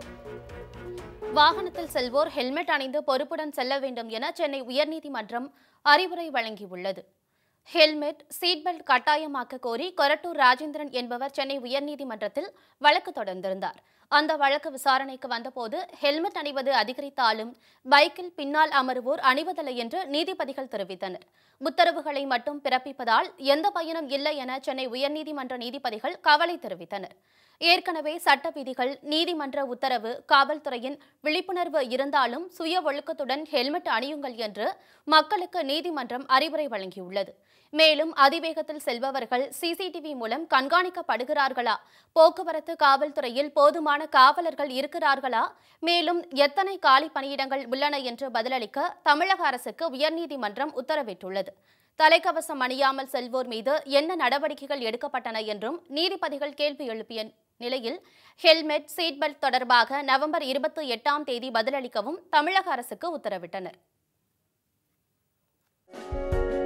வாகனத்தில் செல்வோர் ஹெல்மெட் அணிந்து பொறுப்புடன் செல்ல வேண்டும் என சென்னை உயர்நீதிமன்றம் அறிவுரை வழங்கியுள்ளது ஹெல்மெட் சீட் பெல்ட் கட்டாயமாக்க கோரி கொரட்டூர் ராஜேந்திரன் என்பவர் சென்னை உயர்நீதிமன்றத்தில் வழக்கு தொடர்ந்திருந்தார் அந்த வழக்கு விசாரணைக்கு வந்தபோது ஹெல்மெட் அணிவது அதிகரித்தாலும் பைக்கில் பின்னால் அமருவோர் அணிவதில்லை என்று நீதிபதிகள் தெரிவித்தனர் உத்தரவுகளை மட்டும் பிறப்பிப்பதால் எந்த பயனும் இல்லை என சென்னை உயர்நீதிமன்ற நீதிபதிகள் கவலை தெரிவித்தனர் ஏற்கனவே சட்ட விதிகள் நீதிமன்ற உத்தரவு காவல்துறையின் விழிப்புணர்வு இருந்தாலும் சுய ஒழுக்கத்துடன் ஹெல்மெட் அணியுங்கள் என்று மக்களுக்கு நீதிமன்றம் அறிவுரை வழங்கியுள்ளது மேலும் அதிவேகத்தில் செல்பவர்கள் சிசிடிவி மூலம் கண்காணிக்கப்படுகிறார்களா போக்குவரத்து காவல்துறையில் போதுமான காவலர்கள் இருக்கிறார்களா மேலும் எத்தனை காலி பணியிடங்கள் உள்ளன என்று பதிலளிக்க தமிழக அரசுக்கு உயர்நீதிமன்றம் உத்தரவிட்டுள்ளது தலைக்கவசம் அணியாமல் செல்வோர் மீது என்ன நடவடிக்கைகள் எடுக்கப்பட்டன என்றும் நீதிபதிகள் கேள்வி எழுப்பிய நிலையில் ஹெல்மெட் சீட் பெல்ட் தொடர்பாக நவம்பர் இருபத்தி எட்டாம் தேதி பதிலளிக்கவும் தமிழக அரசுக்கு உத்தரவிட்டனர்